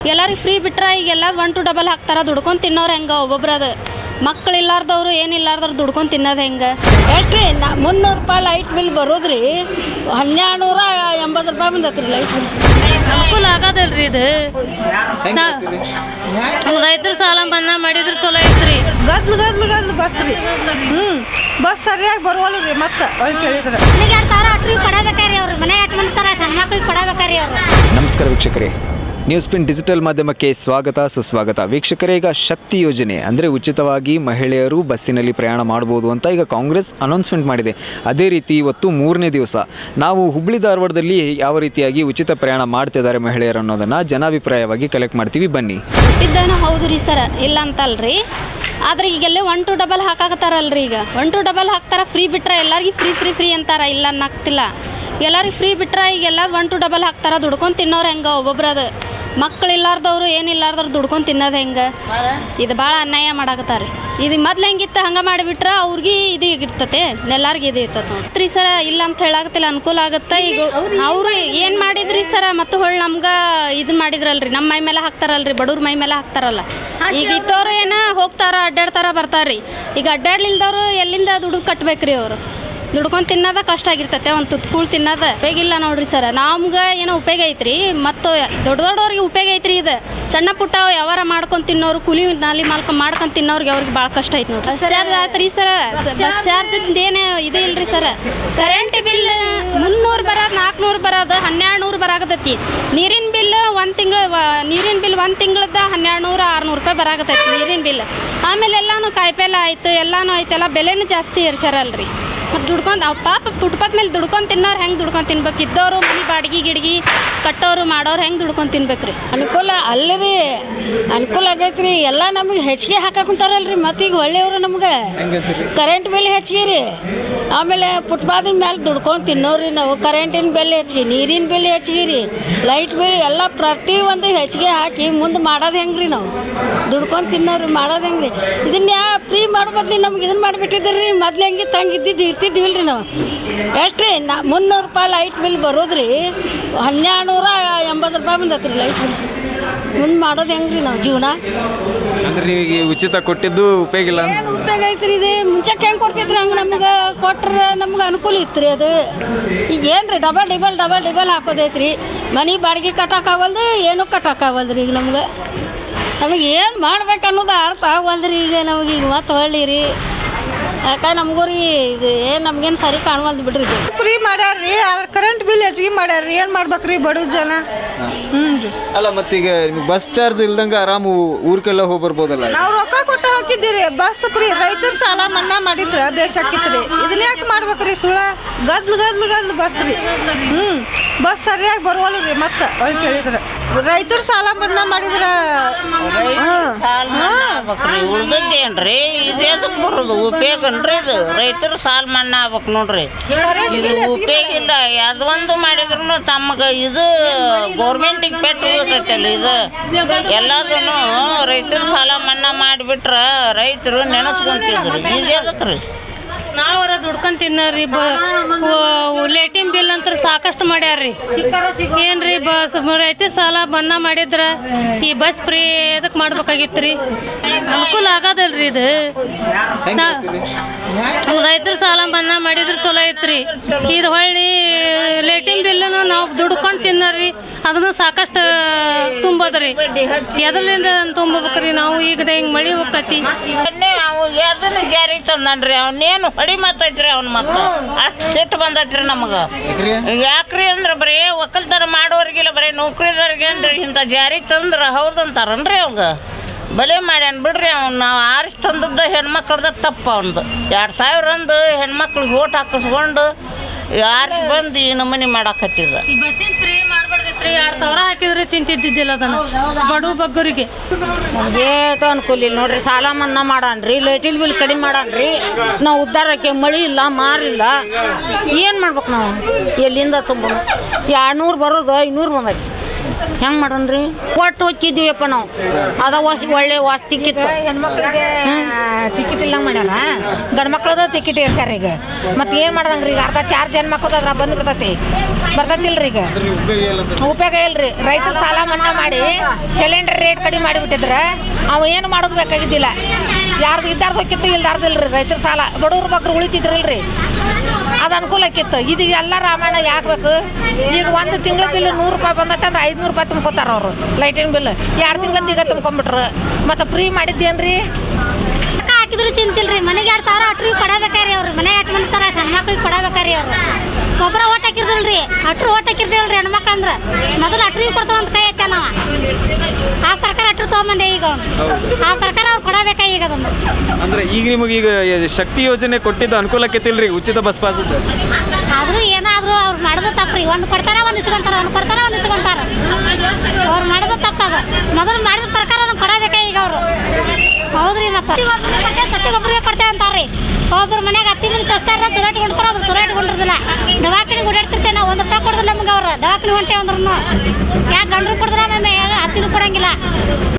ಎಲ್ಲರಿಗೆ ಫ್ರೀ ಬಿಟ್ರೆ ಈಗ ಎಲ್ಲ ಒನ್ ಟು ಡಬಲ್ ಹಾಕ್ತಾರ ದುಡ್ಕೊಂಡು ತಿನ್ನೋರು ಹೆಂಗೆ ಒಬ್ಬೊಬ್ರದು ಮಕ್ಳು ಇಲ್ಲಾರ್ದವ್ರು ಏನಿಲ್ಲಾರ್ದವ್ರು ದುಡ್ಕೊಂಡು ತಿನ್ನೋದು ಹೆಂಗೆ ಎಷ್ಟ್ರಿ ನಾ ಮುನ್ನೂರು ರೂಪಾಯಿ ಲೈಟ್ ಬಿಲ್ ಬರೋದ್ರಿ ಹನ್ನೆರಡು ನೂರ ಎಂಬತ್ತು ರೂಪಾಯಿ ಬಂದತ್ರಿ ಲೈಟ್ ಬಿಲ್ ಅನುಕೂಲ ಆಗೋದಿಲ್ರಿ ಇದು ನಮ್ಮ ರೈತರು ಸಾಲ ಮನ್ನಾ ಮಾಡಿದ್ರೆ ಚಲೋ ಐತ್ರಿ ಗದ್ಲು ಗದ್ಲು ಗದ್ಲು ಬಸ್ ರೀ ಹ್ಞೂ ಬಸ್ ಸರಿಯಾಗಿ ಬರುವಲ್ಲ ರೀ ಮತ್ತೆ ಒಳಗೆ ಕೇಳಿದ್ರೆ ಮನೆಗೆ ಎರಡು ಸಾವಿರ ಅಟ್ರಿಗೆ ಕೊಡಬೇಕಾರಿ ಅವ್ರು ಮನೆ ಎಷ್ಟು ಮಂದಿ ಹೆಣ್ಮಕ್ಳಿಗೆ ಕೊಡಬೇಕಾರಿ ಅವ್ರು ನಮಸ್ಕಾರ ವೀಕ್ಷಕರೇ ನ್ಯೂಸ್ ಪಿನ್ ಡಿಜಿಟಲ್ ಮಾಧ್ಯಮಕ್ಕೆ ಸ್ವಾಗತ ಸುಸ್ವಾಗತ ವೀಕ್ಷಕರೇ ಈಗ ಶಕ್ತಿ ಯೋಜನೆ ಅಂದರೆ ಉಚಿತವಾಗಿ ಮಹಿಳೆಯರು ಬಸ್ಸಿನಲ್ಲಿ ಪ್ರಯಾಣ ಮಾಡ್ಬೋದು ಅಂತ ಈಗ ಕಾಂಗ್ರೆಸ್ ಅನೌನ್ಸ್ಮೆಂಟ್ ಮಾಡಿದೆ ಅದೇ ರೀತಿ ಇವತ್ತು ಮೂರನೇ ದಿವಸ ನಾವು ಹುಬ್ಳಿ ಧಾರವಾಡದಲ್ಲಿ ಯಾವ ರೀತಿಯಾಗಿ ಉಚಿತ ಪ್ರಯಾಣ ಮಾಡ್ತಿದ್ದಾರೆ ಮಹಿಳೆಯರು ಅನ್ನೋದನ್ನು ಜನಾಭಿಪ್ರಾಯವಾಗಿ ಕಲೆಕ್ಟ್ ಮಾಡ್ತೀವಿ ಬನ್ನಿ ಕೊಟ್ಟಿದ್ದೇನೋ ಹೌದು ರೀ ಸರ್ ಇಲ್ಲ ಅಂತಲ್ರಿ ಆದ್ರೆ ಈಗೆಲ್ಲ ಒನ್ ಟು ಡಬಲ್ ಹಾಕಾಕತ್ತಾರಲ್ರಿ ಈಗ ಒನ್ ಟು ಡಬಲ್ ಹಾಕ್ತಾರ ಫ್ರೀ ಬಿಟ್ರೆ ಎಲ್ಲರಿಗೂ ಫ್ರೀ ಫ್ರೀ ಫ್ರೀ ಅಂತಾರ ಇಲ್ಲ ಅನ್ನಕ್ತಿಲ್ಲ ಎಲ್ಲರಿಗೆ ಫ್ರೀ ಬಿಟ್ರೆ ಈಗೆಲ್ಲ ಒನ್ ಟು ಡಬಲ್ ಹಾಕ್ತಾರ ದುಡ್ಕೊಂಡು ತಿನ್ನೋರು ಹೆಂಗೆ ಒಬ್ಬೊಬ್ರದು ಮಕ್ಳು ಇಲ್ಲಾರ್ದವ್ರು ಏನಿಲ್ಲಾರ್ದವ್ರು ದುಡ್ಕೊಂಡು ತಿನ್ನೋದು ಹೆಂಗೆ ಇದು ಭಾಳ ಅನ್ಯಾಯ ಮಾಡಾಕತ್ತಾರ ಇದು ಮೊದ್ಲು ಹೆಂಗಿತ್ತು ಹಂಗೆ ಮಾಡಿಬಿಟ್ರೆ ಅವ್ರಿಗೆ ಇದು ಇರ್ತತೆ ಎಲ್ಲಾರ್ಗೂ ಇದು ಇರ್ತತೆ ನೋಡ್ರಿ ಸರ ಇಲ್ಲ ಅಂತ ಹೇಳಾಕತ್ತಿಲ್ಲ ಅನುಕೂಲ ಆಗುತ್ತೆ ಈಗ ಅವರು ಏನು ಮಾಡಿದ್ರಿ ಸರ ಮತ್ತು ಹೊಳ್ಳಿ ನಮ್ಗೆ ಇದು ಮಾಡಿದ್ರಲ್ರಿ ನಮ್ಮ ಮೈ ಮೇಲೆ ಹಾಕ್ತಾರಲ್ರಿ ಬಡವ್ರ ಮೈ ಮೇಲೆ ಹಾಕ್ತಾರಲ್ಲ ಈಗ ಇದ್ದವ್ರು ಏನ ಹೋಗ್ತಾರ ಅಡ್ಡಾಡ್ತಾರ ಬರ್ತಾರ್ರಿ ಈಗ ಅಡ್ಡಾಡ್ಲಿಲ್ದವ್ರು ಎಲ್ಲಿಂದ ದುಡ್ಡು ಕಟ್ಬೇಕ್ರಿ ಅವರು ದುಡ್ಕೊಂಡು ತಿನ್ನೋದ ಕಷ್ಟ ಆಗಿರ್ತತೆ ಒಂದು ತುತ್ತು ಕೂಳ್ ತಿನ್ನೋದ ಉಪಯೋಗ ಇಲ್ಲ ನೋಡ್ರಿ ಸರ್ ನಮ್ಗೆ ಏನೋ ಉಪಯೋಗ ಐತ್ರಿ ಮತ್ತು ದೊಡ್ಡ ದೊಡ್ಡವ್ರಿಗೆ ಉಪಯೋಗ ಐತ್ರಿ ಇದು ಸಣ್ಣ ಪುಟ್ಟ ವ್ಯವಹಾರ ಮಾಡ್ಕೊಂಡು ತಿನ್ನೋರು ಕೂಲಿ ನಾಲಿ ಮಾಲ್ಕ ಮಾಡ್ಕೊಂಡು ತಿನ್ನೋರ್ಗೆ ಅವ್ರಿಗೆ ಭಾಳ ಕಷ್ಟ ಐತೆ ನೋಡ್ರಿ ಬಸ್ ಚಾರ್ಜ್ ಆಯ್ತ್ರಿ ಸರ್ ಬಸ್ ಚಾರ್ಜ್ ಏನು ಇದು ಇಲ್ರಿ ಸರ್ ಕರೆಂಟ್ ಬಿಲ್ ಮುನ್ನೂರು ಬರೋದು ನಾಲ್ಕುನೂರು ಬರೋದು ಹನ್ನೆರಡು ನೂರು ಬರಾಕತ್ತೈತಿ ನೀರಿನ ಬಿಲ್ ಒಂದು ತಿಂಗಳು ನೀರಿನ ಬಿಲ್ ಒಂದು ತಿಂಗಳದ ಹನ್ನೆರಡು ನೂರ ಆರುನೂರು ರೂಪಾಯಿ ಬರಾಕತ್ತೈತಿ ನೀರಿನ ಬಿಲ್ ಆಮೇಲೆ ಎಲ್ಲಾನು ಕಾಯಿಪಲ್ಲೆ ಆಯ್ತು ಎಲ್ಲಾನು ಆಯ್ತು ಎಲ್ಲ ಬೆಲೆನೂ ಜಾಸ್ತಿ ಏರ್ಸ್ಯಾರಲ್ರಿ ಮತ್ತು ದುಡ್ಕೊಂಡು ಅವ್ ಪಾಪ ಫುಟ್ಪಾತ್ ಮೇಲೆ ದುಡ್ಕೊಂಡು ತಿನ್ನೋರು ಹೆಂಗೆ ದುಡ್ಕೊಂಡು ತಿನ್ಬೇಕು ಇದ್ದವರು ಮನೆ ಬಾಡಿಗೆ ಗಿಡ್ಗಿ ಕಟ್ಟೋರು ಮಾಡೋರು ಹೆಂಗೆ ದುಡ್ಕೊಂಡು ತಿನ್ಬೇಕು ರೀ ಅನುಕೂಲ ಅಲ್ಲರಿ ಅನುಕೂಲ ಆಗೈತ್ರಿ ಎಲ್ಲ ನಮಗೆ ಹೆಚ್ಚಿಗೆ ಹಾಕಾಕುಂತಾರಲ್ರಿ ಮತ್ತೀಗ ಒಳ್ಳೆಯವರು ನಮ್ಗೆ ಕರೆಂಟ್ ಬಿಲ್ ಹೆಚ್ಚಿಗೆ ರೀ ಆಮೇಲೆ ಫುಟ್ಪಾತಿನ ಮೇಲೆ ದುಡ್ಕೊಂಡು ತಿನ್ನೋರಿ ನಾವು ಕರೆಂಟಿನ ಬಿಲ್ ಹೆಚ್ಚಿಗೆ ನೀರಿನ ಬಿಲ್ ಹೆಚ್ಚಿಗೆ ರೀ ಲೈಟ್ ಬಿಲ್ ಎಲ್ಲ ಪ್ರತಿ ಒಂದು ಹೆಚ್ಚಿಗೆ ಹಾಕಿ ಮುಂದೆ ಮಾಡೋದು ಹೆಂಗೆ ರೀ ನಾವು ದುಡ್ಕೊಂಡು ತಿನ್ನೋರು ಮಾಡೋದು ಹೆಂಗೆ ರೀ ಇದನ್ನ ಯಾ ಫ್ರೀ ಮಾಡೋ ಬದ್ಲಿ ನಮ್ಗೆ ಇದನ್ನ ಮಾಡಿಬಿಟ್ಟಿದ್ರಿ ರೀ ಮೊದ್ಲು ಹೆಂಗಿತ್ತು ಹಂಗೆ ಇದ್ದಿದ್ದು ಇರ್ತಿದ್ವಿಲ್ಲ ರೀ ನಾವು ಎಷ್ಟು ರೀ ನಾ ಮುನ್ನೂರು ರೂಪಾಯಿ ಲೈಟ್ ಬಿಲ್ ಬರೋದ್ರಿ ಹನ್ನೆರಡು ನೂರ ಎಂಬತ್ತು ರೂಪಾಯಿ ಬಂದತ್ರಿ ಲೈಟ್ ಬಿಲ್ ಮುಂದೆ ಮಾಡೋದು ಹೆಂಗೆ ರೀ ನಾವು ಜೀವನ ಅಂದರೆ ನೀವು ಉಚಿತ ಕೊಟ್ಟಿದ್ದು ಉಪಯೋಗ ಇಲ್ಲ ಏನು ಉಪಯೋಗ ಐತ್ರಿ ಇದು ಮುಂಚೆಗೆ ಹೆಂಗೆ ಕೊಡ್ತಿದ್ರಿ ಹಂಗೆ ನಮ್ಗೆ ಕೊಟ್ರೆ ನಮ್ಗೆ ಅನುಕೂಲ ಇತ್ತು ರೀ ಅದು ಈಗ ಏನು ರೀ ಡಬಲ್ ಡಿಬಲ್ ಡಬಲ್ ಡಿಬಲ್ ಹಾಕೋದೈತ್ರಿ ಮನೆ ಬಾಡಿಗೆ ಕಟ್ಟೋಕ್ಕಾಗಲ್ದು ಏನೂ ಕಟ್ಟೋಕ್ಕಾಗಲ್ದು ರೀ ಈಗ ನಮ್ಗೆ ನಮಗೆ ಏನು ಮಾಡ್ಬೇಕು ಅನ್ನೋದು ಅರ್ಥ ಆಗವಲ್ದು ರೀ ಈಗ ನಮಗೆ ಈಗ ಮತ್ತೆ ಹೊಳ್ಳಿ ರೀ ಯಾಕೆ ನಮಗೂ ರೀ ಇದು ಏನು ನಮ್ಗೇನು ಸರಿ ಕಾಣವಲ್ದು ಬಿಡ್ರಿ ಇದು ಫ್ರೀ ಮಾಡ್ಯಾರ್ರಿ ಆದ್ರೆ ಕರೆಂಟ್ ಬಿಲ್ ಹೆಚ್ಚಿಗೆ ಮಾಡ್ಯಾರ್ರಿ ಏನು ಮಾಡ್ಬೇಕ್ರಿ ಬಡವ್ರ ಜನ ಹ್ಞೂ ರೀ ಅಲ್ಲ ಮತ್ತೀಗ ನಿಮ್ಗೆ ಬಸ್ ಚಾರ್ಜ್ ಇಲ್ದಂಗೆ ಆರಾಮು ಊರ್ಗೆಲ್ಲ ಹೋಗಿ ಬರ್ಬೋದಲ್ಲ ನಾವು ರೊಕ್ಕ ಕೊಟ್ಟು ಹೋಗಿದ್ದೀರಿ ಬಸ್ ಫ್ರೀ ರೈತರ ಸಾಲ ಮನ್ನಾ ಮಾಡಿದ್ರ ಬೇಸಾಕಿತ್ರಿ ಇದನ್ನ ಯಾಕೆ ಮಾಡ್ಬೇಕ್ರಿ ಸುಳ ಗದ್ಲು ಗದ್ಲು ಗದ್ಲು ಬಸ್ ರೀ ಹ್ಞೂ ಬಸ್ ಸರಿಯಾಗಿ ಬರುವಲ್ಲ ರೀ ಮತ್ತೆ ಒಳಗೆ ಕೇಳಿದ್ರೆ ರೈತರ ಸಾಲ ಮನ್ನಾ ಮಾಡಿದ್ರ ಸಾಲ ಮನ್ನಾ ಆಗ್ಬೇಕ್ರಿ ಉಳ್ದದ್ದೇನ್ರಿ ಇದು ಎದಕ್ಕೆ ಬರೋದು ಉಪಯೋಗನ್ರಿ ಇದು ರೈತರು ಸಾಲ ಮನ್ನಾ ಆಗ್ಬೇಕು ನೋಡ್ರಿ ಇದು ಉಪಯೋಗ ಇಲ್ಲ ಅದೊಂದು ಮಾಡಿದ್ರು ತಮಗೆ ಇದು ಗೌರ್ಮೆಂಟಿಗೆ ಪೆಟ್ಟು ಬೀಳ್ತೈತಲ್ಲ ಇದು ಎಲ್ಲದನ್ನು ರೈತರು ಸಾಲ ಮನ್ನಾ ಮಾಡಿಬಿಟ್ರೆ ರೈತರು ನೆನೆಸ್ಕೊಂತಿದ್ರು ಇದು ಎದಕ್ಕೆ ರೀ ನಾವರ ದುಡ್ಕೊಂಡು ತಿನ್ನೋರಿ ಬ ಲೇಟಿನ್ ಬಿಲ್ ಅಂತ ಸಾಕಷ್ಟು ಮಾಡ್ಯಾರ್ರಿ ಏನ್ರಿ ಬಸ್ ರೈತರ ಸಾಲ ಮನ್ನಾ ಮಾಡಿದ್ರ ಈ ಬಸ್ ಫ್ರೀ ಎದಕ್ಕೆ ಮಾಡ್ಬೇಕಾಗಿತ್ತು ರೀ ಅನುಕೂಲ ಆಗೋದಿಲ್ರಿ ಇದು ರೈತರ ಸಾಲ ಮನ್ನಾ ಮಾಡಿದ್ರೆ ಚಲೋ ಐತ್ರಿ ಇದು ಹೊಳ್ಳಿ ಲೇಟಿನ್ ಬಿಲ್ಲನು ನಾವು ದುಡ್ಕೊಂಡು ತಿನ್ನೋರಿ ಅದನ್ನು ಸಾಕಷ್ಟು ತುಂಬೋದ್ರಿ ಎದರ್ಲಿಂದ ತುಂಬಬೇಕ್ರಿ ನಾವು ಈಗ ಹಿಂಗೆ ಮಳೆ ಹೋಗ್ತೈತಿ ಅದನ್ನೇ ಅವು ಅದನ್ನ ಜಾರಿಗೆ ತಂದನ್ರಿ ಅವನೇನು ಹೊಡಿ ಮಾತೈತ್ರಿ ಅವ್ನ ಮತ್ತ ಅಷ್ಟು ಸಿಟ್ಟು ಬಂದೈತ್ರಿ ನಮಗೆ ಯಾಕ್ರಿ ಅಂದ್ರೆ ಬರೀ ಒಕ್ಕಲ್ತನ ಮಾಡೋರಿಗಿಲ್ಲ ಬರೀ ನೌಕರಿದವ್ರಿಗೆ ಅಂದ್ರೆ ಇಂಥ ಜಾರಿಗೆ ತಂದ್ರೆ ಹೌದಂತಾರನ್ರಿ ಅವಂಗ ಬಲೆ ಮಾಡ್ಯಾನ ಬಿಡ್ರಿ ಅವ್ನು ನಾವು ಆರಿಸಿ ತಂದದ್ದು ಹೆಣ್ಮಕ್ಳದ ತಪ್ಪು ಅವ್ನದು ಎರಡು ಸಾವಿರ ಅಂದು ಹೆಣ್ಮಕ್ಳಿಗೆ ಓಟ್ ಹಾಕಿಸ್ಕೊಂಡು ಆರಿಸಿ ಬಂದು ಈ ನಮೂನಿ ಮಾಡಾಕತ್ತಿದ್ದ ಈ ಬಸ್ಸಿನ ಫ್ರೀ ಮಾಡ್ಬಾರ್ದಿತ್ರಿ ಎರಡು ಸಾವಿರ ಹಾಕಿದ್ರೆ ಚಿಂತಿದ್ದಿದ್ದಿಲ್ಲ ಅದನ್ನು ಬಡವ ಬಗ್ಗರಿಗೆ ಏಟು ಅನುಕೂಲ ಇಲ್ಲ ನೋಡ್ರಿ ಸಾಲ ಮನ್ನಾ ಮಾಡಾನ್ರಿ ಲೈಟಿನ ಬಿಲ್ ಕಡಿಮೆ ಮಾಡಾನ್ರಿ ನಾವು ಉದ್ಧಾರಕ್ಕೆ ಮಳಿ ಇಲ್ಲ ಮಾರಿಲ್ಲ ಏನು ಮಾಡ್ಬೇಕು ನಾವು ಎಲ್ಲಿಂದ ತುಂಬ ಎರಡ್ನೂರು ಬರೋದು ಐನೂರು ಬಂದೈತಿ ಹೆಂಗೆ ಮಾಡೋಣ್ರಿ ಒಟ್ಟು ಹೋಗಿದ್ದೀವಪ್ಪ ನಾವು ಅದ ವಾಸ್ ಒಳ್ಳೆ ವಾಸ್ತಿಕ್ಕಿತ್ತು ಹೆಣ್ಮಕ್ಳಿಗೆ ಟಿಕೆಟ್ ಇಲ್ಲ ಮಾಡ್ಯಾರ ಗಂಡು ಮಕ್ಳದ ಟಿಕೆಟ್ ಇರ್ಸ್ಯಾರ ಈಗ ಮತ್ತೆ ಏನು ಮಾಡ್ದಂಗ್ರಿ ಈಗ ಅರ್ಧ ಚಾರ್ಜ್ ಹೆಣ್ಮಕ್ಳದ ಅದ್ರ ಬಂದು ಬಿಡ್ತೈತಿ ಬರ್ತೈತಿಲ್ರಿ ಈಗ ಉಪಯೋಗ ಇಲ್ರಿ ರೈತರು ಸಾಲ ಮನ್ನಾ ಮಾಡಿ ಸಿಲಿಂಡರ್ ರೇಟ್ ಕಡಿಮೆ ಮಾಡಿಬಿಟ್ಟಿದ್ರೆ ಅವ ಏನು ಮಾಡೋದು ಬೇಕಾಗಿದ್ದಿಲ್ಲ ಯಾರ್ದು ಇದ್ದಾರ್ದು ಹೋಗಿತ್ತು ಇಲ್ದಾರ್ದು ಇಲ್ರಿ ರೈತರ ಸಾಲ ಬಡವ್ರ ಮಕ್ಳು ಉಳಿತಿದ್ರಲ್ರಿ ಅದು ಅನುಕೂಲ ಆಕಿತ್ತು ಇದು ಎಲ್ಲ ರಾಮಾಯಣ ಯಾಕೆ ಬೇಕು ಈಗ ಒಂದು ತಿಂಗಳ ಬಿಲ್ ನೂರು ರೂಪಾಯಿ ಬಂದೈತೆ ಅಂದ್ರೆ ಐದುನೂರು ರೂಪಾಯಿ ತುಂಬ್ಕೊತಾರ ಅವರು ಲೈಟಿನ ಬಿಲ್ ಎರಡು ತಿಂಗಳ ಈಗ ತುಂಬ್ಕೊಂಬಿಟ್ರು ಮತ್ತು ಫ್ರೀ ಮಾಡಿದ್ದೇನ್ರಿ ರೊಕ್ಕ ಹಾಕಿದ್ರು ಚಿಂತಿಲ್ರಿ ಮನೆಗೆ ಎರಡು ಸಾವಿರ ಅಟ್ರಿ ಕೊಡಬೇಕಾರಿ ಅವ್ರು ಮನೆಗೆ ಅಟ್ ಮಾಡ್ತಾರ ಹೆಣ್ಮಕ್ಳಿಗೆ ಕೊಡಬೇಕಾರಿ ಅವ್ರು ಒಬ್ಬರ ಓಟ್ ಹಾಕಿರ್ದಿಲ್ರಿ ಅಟ್ರು ಓಟ್ ಹಾಕಿರ್ದಿಲ್ರಿ ಹೆಣ್ಮಕ್ಳು ಅಂದ್ರೆ ಮೊದಲು ಅಟ್ರಿ ಕೊಡ್ತಾವ ಅಂತ ಕೈ ಐತೆ ನಾವು ಆ ಪ್ರಕಾರ ಅಟ್ರು ತೊಗೊಂಬಂದೆ ಈಗ ಅವ್ನು. ಆ ಪ್ರಕಾರ ಅವ್ರು ಕೊಡಬೇಕ ಈಗ ಅದನ್ನು ಅಂದ್ರೆ ಈಗ ನಿಮಗೆ ಈಗ ಶಕ್ತಿ ಯೋಜನೆ ಕೊಟ್ಟಿದ್ದು ಅನುಕೂಲಕ್ಕೆತಿಲ್ರಿ ಉಚಿತ ಬಸ್ ಪಾಸ್ ಆದರೂ ಏನಾದರೂ ಅವ್ರು ಮಾಡೋದು ತಪ್ಪ್ರಿ ಒಂದು ಕೊಡ್ತಾರ ಒಂದು ಇಸ್ಕೊಂತಾರ ಒಂದು ಕೊಡ್ತಾರ ಒಂದು ಇಸ್ಕೊಂತಾರ ಅವ್ರು ಮಾಡೋದು ತಪ್ಪದ ಮೊದಲು ಮಾಡಿದ ಪ್ರಕಾರ ಅದನ್ನ ಕೊಡಬೇಕ ಈಗ ಅವರು ಹೌದ್ರಿ ಮತ್ತೆ ಸಸಿಗೊಬ್ಬರಿಗೆ ಕೊಡ್ತೇವೆ ಅಂತಾರ್ರಿ ಒಬ್ಬರು ಮನ್ಯಾಗ ಹತ್ತಿ ಮಂದಿ ಚಸ್ತಾರ ಚಲೋ ಇಟ್ಕೊಂಡ್ತಾರ ಒಬ್ರು ಚಲೋ ಇಟ್ಕೊಂಡಿರ್ದಿಲ್ಲ ದವಾಖಾನಿಗೆ ಓಡಾಡ್ತಿರ್ತೇವೆ ನಾವು ಒಂದು ರೂಪಾಯಿ ಕೊಡೋದಿಲ್ಲ ನಮ್ಗೆ ಅವ್ರು ದವಾಖಾನೆ ಹೊಂಟೇವೆ ಅಂದ್ರೂ ಯಾಕೆ ಗಂಡ್ರು ಕೊಡಿದ್ರೆ ಆಮೇಲೆ ಹತ್ತಿನೂ ಕೊಡಂಗಿಲ್ಲ